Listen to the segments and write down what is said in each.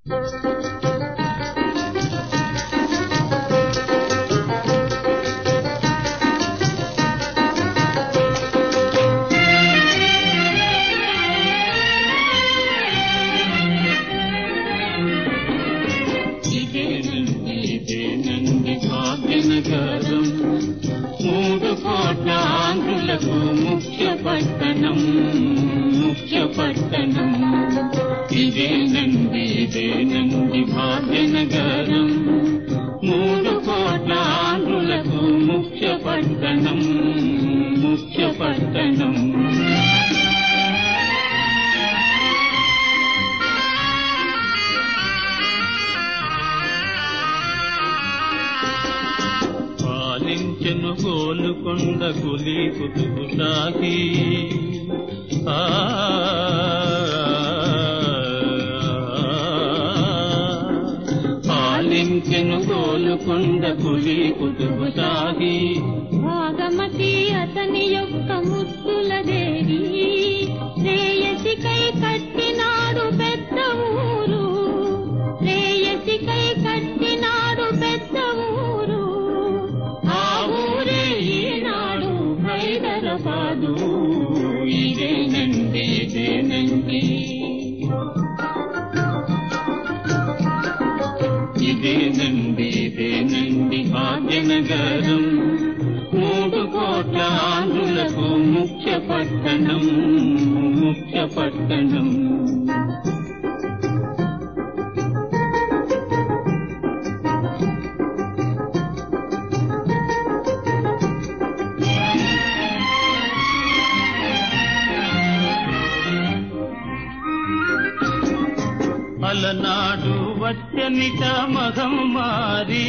ఇదేనండి ఇదేనండి భాగ్యనగరం మూడు కోట్ల ఆంధ్రులకు ముఖ్య పట్టణం ముఖ్య పట్టణం ఇదేనండి ఇదేనండి భాగ్యనగరం మూడు కోట్ల ఆంధ్రులకు ముఖ్య పట్టణం ముఖ్య పట్టణం పాలించెను గోలుకొండ కులి కుతుకు సాగి ఆ పాలించెను గోలుకొండ కులి కుతుకు సాగి భాగమతి అతని యొక్క ముద్దుల దేవి శ్రేయసికై కట్టినాడు పెద్ద ఊరు శ్రేయసికై కట్టినాడు పెద్ద ఊరు ఆ ఊరే ఈనాడు హైదరాబాదు ఇదేనండి ఇదేనండి ఇదేనండి ఇదేనండి భాగ్యనగరం మూడు కోట్ల ఆంధ్రులకు ముఖ్య పట్టణం ముఖ్య పట్టణం అలనాడు వచ్చనిట మగం మారి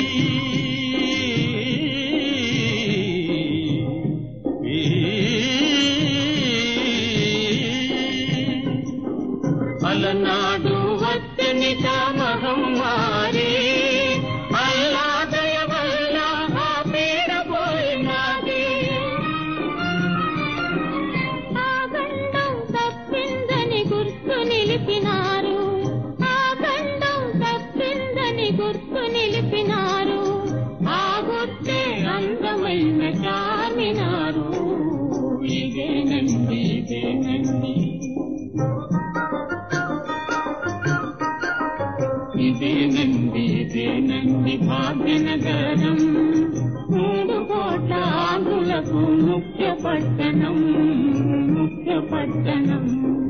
అలనాడు వచ్చనిట మగం మారి అల్లాదయ వల్ల ఆ పీడ పోయినది ఆ గండం తప్పిందని గుర్తు నిలిపినారు ఆ గండం తప్పిందని గుర్తు నిలిపినారు ఆ గుర్తే అందమైన చార్మినారు ఇదేనండి ఇదేనండి ఇదేనండి ఇదేనండి భాగ్యనగరం మూడు కోట్ల ఆంధ్రులకు ముఖ్య పట్టణం ముఖ్య పట్టణం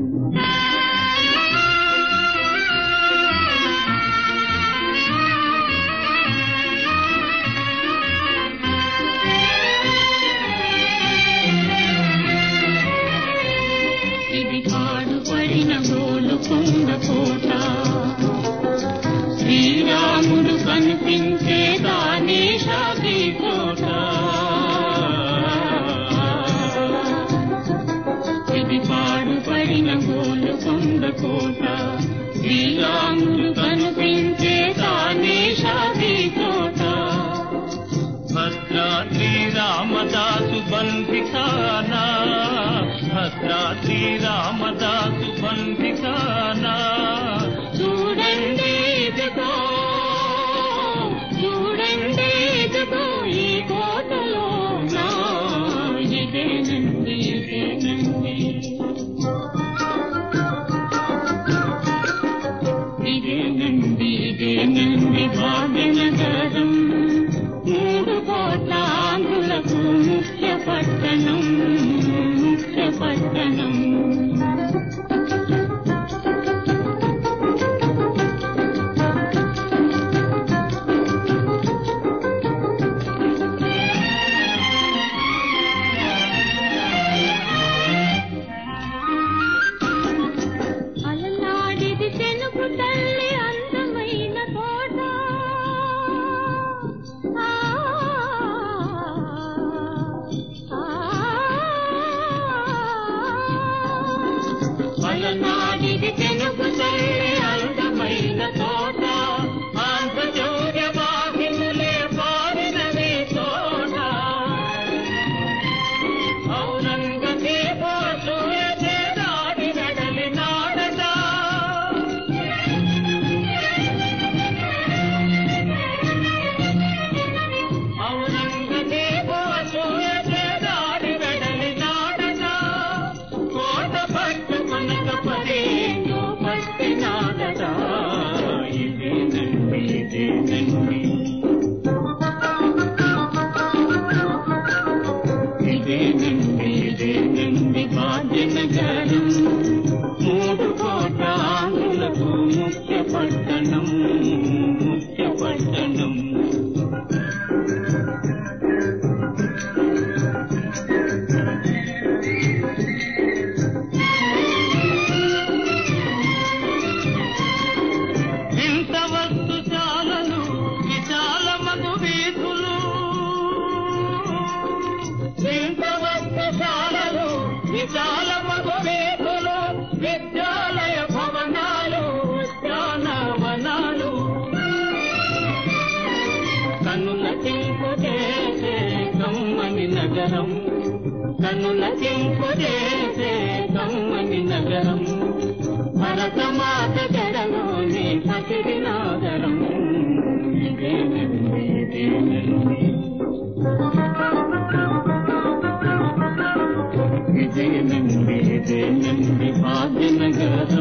ఇది పాడుపడిన గోలుకొండ కోట శ్రీరాముడు కనిపించే దాని షాది కోట ఇది పాడుపడిన గోలుకొండ కోట శ్రీరాముడు కనిపించే దాని షాది కోట భద్రాద్రి రామదాసు బంధికానా భద్రాద్రి రామదాసు బంధికానా చూడండి ఇదిగో చూడండి ఇదిగో ఈ కోటలో నా ఇదేనండి ఇదేనండి ఇదేనండి ఇదేనండి భాగ్యనగరం మూడు కోట్ల ఆంధ్రులకు ముఖ్య పట్టణం ముఖ్య పట్టణం నగరం కనుల చింపు చేసే కమ్మని నగరం భరతమాత జడలోని పసిడి నాగరం ఇదేనండి ఇదేనండి ఇదేనండి ఇదేనండి భాగ్యనగరం